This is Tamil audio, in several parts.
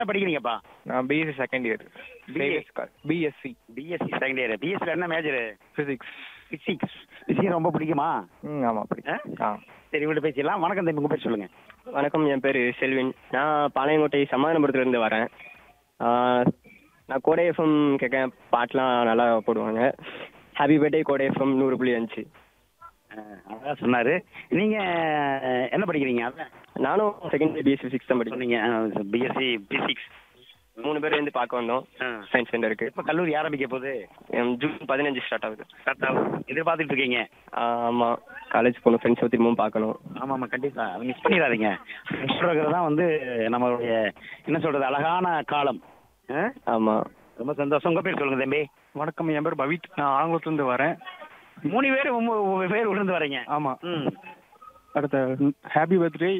என்ன படிக்கிறீங்கப்பா நான் BSc second year BA. BSc BSc second year பிஎஸ்சியில் என்ன மேஜர் ஃபிசிக்ஸ் பிசிக்ஸ் பிசிக்ஸ் ரொம்ப பிடிக்குமா ம் ஆமாம் அப்படி ஆ? ஆ சரி இவங்கள்ட்ட பேசிடலாம் வணக்கம் தம்பி உங்கள் பேர் சொல்லுங்க வணக்கம் என் பேர் செல்வின் நான் பாளையங்கோட்டை சமாதானபுரத்துலேருந்து வரேன் ஆ, நான் கோடை எஃப்எம் கேட்க பாட்டெலாம் நல்லா போடுவாங்க ஹாப்பி பர்த்டே கோடை எஃப்எம் நூறு புள்ளி அஞ்சு அதான் சொன்னார் நீங்கள் என்ன படிக்கிறீங்க அதான் நானும் செகண்ட் இயர் பிஎஸ்சி ஃபிசிக்ஸ் தான் படிக்கிறேன் சொன்னீங்க பிஎஸ்சி பிசிக்ஸ் மூணு பேர் வந்து பார்க்க வந்தோம் ஆ. சயின்ஸ் சென்டருக்கு இப்போ கல்லூரி ஆரம்பிக்க போகுது எம் ஜூன் பதினஞ்சு ஸ்டார்ட் ஆகுது கரெக்டாக எதிர்பார்த்துட்டு இருக்கீங்க ஆமாம் காலேஜ் போகணும் ஃப்ரெண்ட்ஸை திரும்பவும் பார்க்கணும் ஆமாம் ஆமாம் கண்டிப்பாக அதை மிஸ் பண்ணிடாதீங்க சொல்கிறது தான் வந்து நம்மளுடைய என்ன சொல்கிறது அழகான காலம் ஆ? ஆமாம் ரொம்ப சந்தோஷம் உங்கள் பேர் சொல்லுங்க தம்பி வணக்கம் என் பேர் பவித் நான் ஆங்கிலத்துலேருந்து வரேன் மூணு பேர் உங்க பேர் விழுந்து வரீங்க ஆமாம் ம் அடுத்த ஹாப்பி பர்த்டே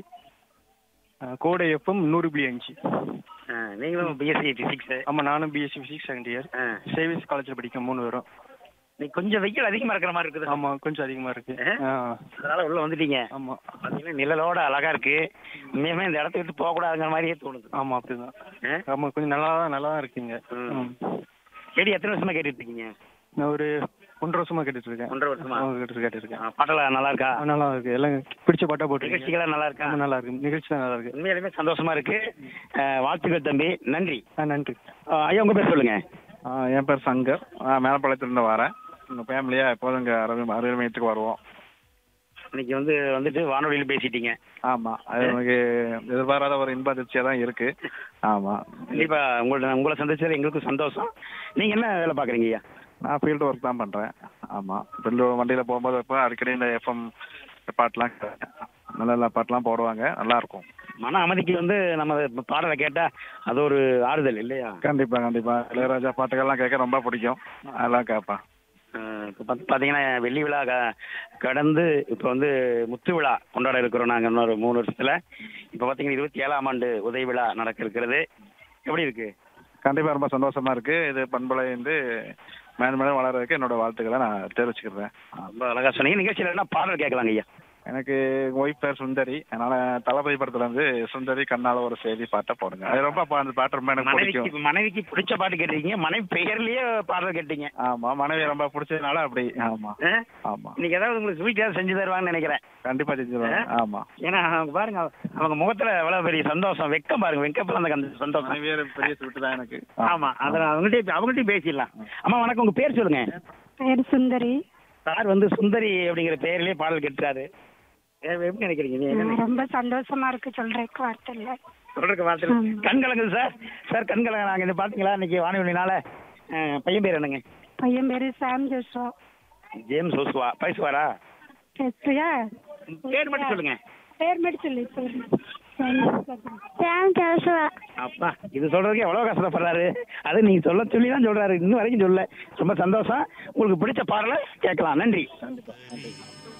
கோடை எஃப்எம் நூறு புள்ளி அஞ்சு ஆ, நீங்களும் பிஎஸ்சி பிசிக்ஸ் ஆமாம் நானும் பிஎஸ்சி ஃபிசிக்ஸ் செகண்ட் இயர் சேவிஸ் காலேஜில் படிக்க மூணு பேரும் நீ கொஞ்சம் வெயில் அதிகமா இருக்கிற மாதிரி இருக்குது ஆமாம் கொஞ்சம் அதிகமாக இருக்கு ஆ? ஆ அதனால உள்ள வந்துட்டீங்க ஆமாம் பாத்தீங்கன்னா நிழலோட அழகா இருக்கு உண்மையுமே இந்த இடத்த விட்டு போக கூடாதுங்கிற மாதிரியே தோணுது ஆமாம் அப்படிதான் ஆ? ஆமாம் கொஞ்சம் நல்லா தான் நல்லா தான் இருக்கீங்க ம். ம். செடி எத்தனை வருஷமா கேட்டுட்டு இருக்கீங்க நான் ஒரு ஒன்றரை வருஷமா கேட்டுட்டு இருக்கேன் ஒன்றரை வருஷமா ஆ, கேட்டு கேட்டு இருக்கேன் ஆ, பாட்டெல்லாம் நல்லா இருக்கா ஆ, நல்லா இருக்கு எல்லாம் பிடிச்ச பாட்டா போட்டுருக்கீங்க நிகழ்ச்சிகள்லாம் நல்லா இருக்கா ஆமா, நல்லா இருக்கு நிகழ்ச்சி தான் நல்லா இருக்கு உண்மையிலுமே சந்தோஷமா இருக்கு ஆ, வாழ்த்துக்கள் தம்பி நன்றி ஆ நன்றி ஆ, ஐயா உங்க பேர் சொல்லுங்க ஆ, என் பேர் சங்கர் நான் மேலப்பாளையத்துலேருந்து வரேன் எங்கள் ஃபேமிலியாக எப்போதும் இங்கே அறிவு அறிவியல் மையத்துக்கு வருவோம் இன்னைக்கு வந்து வந்துட்டு வானொலியில் பேசிட்டீங்க ஆமாம் அது எனக்கு எதிர்பாராத ஒரு இன்ப அதிர்ச்சியாக தான் இருக்குது ஆமாம் கண்டிப்பா உங்களை உங்களை சந்திச்சதுல எங்களுக்கும் சந்தோஷம் நீங்க என்ன வேலை பாக்குறீங்க ஐயா நான் ஃபீல்டு ஒர்க் தான் பண்ணுறேன் ஆமாம் ஃபீல்டு வண்டியில் போகும்போது இப்போ அடிக்கடி இந்த எஃப்எம் பாட்டெலாம் கேட்பேன். நல்ல நல்ல பாட்டெலாம் போடுவாங்க நல்லாயிருக்கும் மன அமைதிக்கு வந்து நம்ம பாடலை கேட்டா அது ஒரு ஆறுதல் இல்லையா கண்டிப்பாக கண்டிப்பாக இளையராஜா பாட்டுகள்லாம் கேட்க ரொம்ப பிடிக்கும் அதெல்லாம் கேட்பேன் அஹ் இப்ப பாத்து- பாத்தீங்கன்னா வெள்ளி விழா க- கடந்து இப்ப வந்து முத்து விழா கொண்டாட இருக்கிறோம் நாங்க இன்னொரு மூணு வருஷத்துல இப்ப பாத்தீங்கன்னா இருபத்தி ஏழாம் ஆண்டு உதய விழா நடக்க இருக்கிறது எப்படி இருக்கு கண்டிப்பாக ரொம்ப சந்தோஷமாக இருக்குது இது பண்பலை வந்து மேலும் மேலும் வளர்றதுக்கு என்னோட வாழ்த்துக்களை நான் தெரிவிச்சுக்கிறேன் ரொம்ப அழகா சொன்னீங்க நிகழ்ச்சியில என்ன பாடல் கேட்கலாங்க ஐயா எனக்கு ஒய்ஃப் பேர் சுந்தரி அதனால தளபதி படத்துல இருந்து சுந்தரி கண்ணால ஒரு செய்தி பாட்டை போடுங்க அது ரொம்ப பா- அந்த பாட்டு ரொம்ப எனக்கு பிடிக்கும் மனைவிக்கு மனைவிக்கு பிடிச்ச பாட்டு கேட்டீங்க மனைவி பெயர்லயே பாடல் கேட்டீங்க ஆமா மனைவி ரொம்ப பிடிச்சதுனால அப்படி ஆமா அஹ்? ஆமா இன்னைக்கு ஏதாவது உங்களுக்கு ஸ்வீட் ஏதாவது செஞ்சு தருவாங்கன்னு நினைக்கிறேன் கண்டிப்பா செஞ்சுருவாங்க ஆமா ஏன்னா அவங்க பாருங்க அவங்க முகத்துல எவ்வளவு பெரிய சந்தோஷம் வெக்கம் பாருங்க வெக்கப்பல அந்த சந்தோஷம் மனைவியே பெரிய ஸ்வீட் தான் எனக்கு ஆமா அத அவங்கள்ட்ட அவங்கள்ட்ட பேசிடலாம் அம்மா வணக்கம் உங்க பேர் சொல்லுங்க பேர் சுந்தரி சார் வந்து சுந்தரி அப்படிங்கிற பெயர்லயே பாடல் கேட்டுறாரு எப்படி நினைக்கிறீங்க நீங்க என்ன நினைக்கிறீங்க? ரொம்ப சந்தோஷமா இருக்கு சொல்றதுக்கு வார்த்தை இல்ல சொல்றதுக்கு வார்த்தை இல்ல. கண் கலங்குது சார் சார் கண் கலங்க நாங்க இந்த பாத்தீங்களா இன்னைக்கு வானொலினால அஹ், பையன் பேர் என்னங்க பையன் பேரு சாம் ஜோஷோ ஜேம்ஸ் ஓசுவா பேசுவாரா பேசுறியா பேர் மட்டும் சொல்லுங்க பேர் மட்டும் சொல்லு சொல்லு சாம் ஜோஷுவா அப்பா இது சொல்றதுக்கு எவ்வளவு கஷ்டப்படுறாரு அது நீங்க சொல்ல சொல்லி தான் சொல்றாரு இன்னும் வரைக்கும் சொல்ல ரொம்ப சந்தோஷம் உங்களுக்கு பிடிச்ச பாடலை கேட்கலாம் நன்றி